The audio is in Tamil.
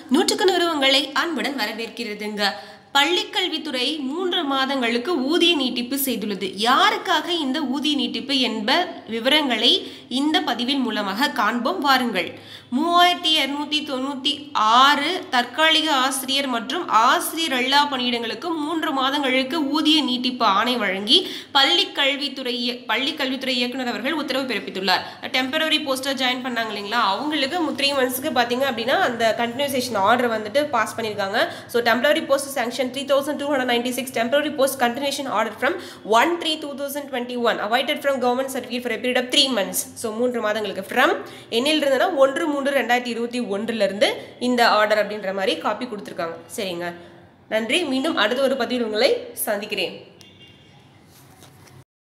நூற்றுக்கு நூறு உங்களை அன்புடன் வரவேற்கிறதுங்க பள்ளிக்கல்வித்துறை மூன்று மாதங்களுக்கு ஊதிய நீட்டிப்பு செய்துள்ளது யாருக்காக இந்த ஊதிய நீட்டிப்பு என்ப விவரங்களை இந்த பதிவின் மூலமாக காண்போம் வாருங்கள் மூவாயிரத்தி இருநூத்தி தொண்ணூத்தி ஆறு தற்காலிக ஆசிரியர் மற்றும் ஆசிரியர் எல்லா பணியிடங்களுக்கு மூன்று மாதங்களுக்கு ஊதிய நீட்டிப்பு ஆணை வழங்கி பள்ளி கல்வித்துறை பள்ளி கல்வித்துறை இயக்குனர் அவர்கள் உத்தரவு பிறப்பித்துள்ளார் டெம்பரரி போஸ்டர் ஜாயின் பண்ணாங்க இல்லைங்களா அவங்களுக்கு த்ரீ மந்த்ஸ்க்கு பார்த்தீங்க அப்படின்னா அந்த கண்டினியூசேஷன் ஆர்டர் வந்துட்டு பாஸ் பண்ணியிருக்காங்க so temporary post sanction three thousand two hundred ninety six temporary post continuation order from one three two thousand twenty one avoided from government certificate for period of three months so மூன்று மாதங்களுக்கு ஃப்ரம் என்னில் இருந்துன்னா ஒன்று மூன்று ரெண்டாயிரத்தி இருபத்தி ஒன்றுலேருந்து இந்த ஆர்டர் அப்படின்ற மாதிரி காப்பி கொடுத்துருக்காங்க சரிங்க நன்றி மீண்டும் அடுத்த ஒரு பதிவில் உங்களை சந்திக்கிறேன்